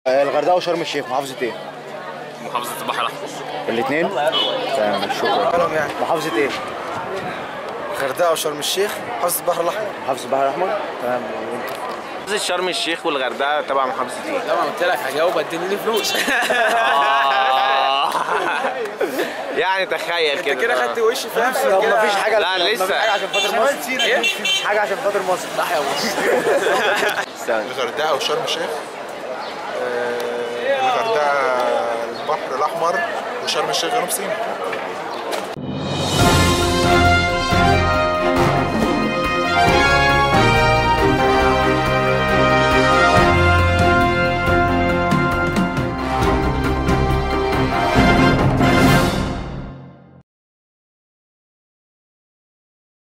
الغردقه وشرم الشيخ محافظه ايه؟ محافظة البحر الأحمر الاثنين؟ تمام شكرا قالهم يعني محافظه ايه؟ الغردقه وشرم الشيخ حافظ البحر الاحمر محافظه البحر الاحمر تمام وانت محافظة شرم الشيخ والغردقة تبع محافظة ايه؟ طبعا قلت لك هجاوب اديني لي فلوس يعني تخيل انت كده كده خدت وش في نفسك طب كده. مفيش حاجه لا، مفيش لسه. حاجه عشان خاطر مصر ايه؟ حاجه عشان خاطر مصر صح يا مصر استنى الغردقه وشرم الشيخ آه، الغردقه البحر الاحمر وشرم الشيخ جنوب سيناء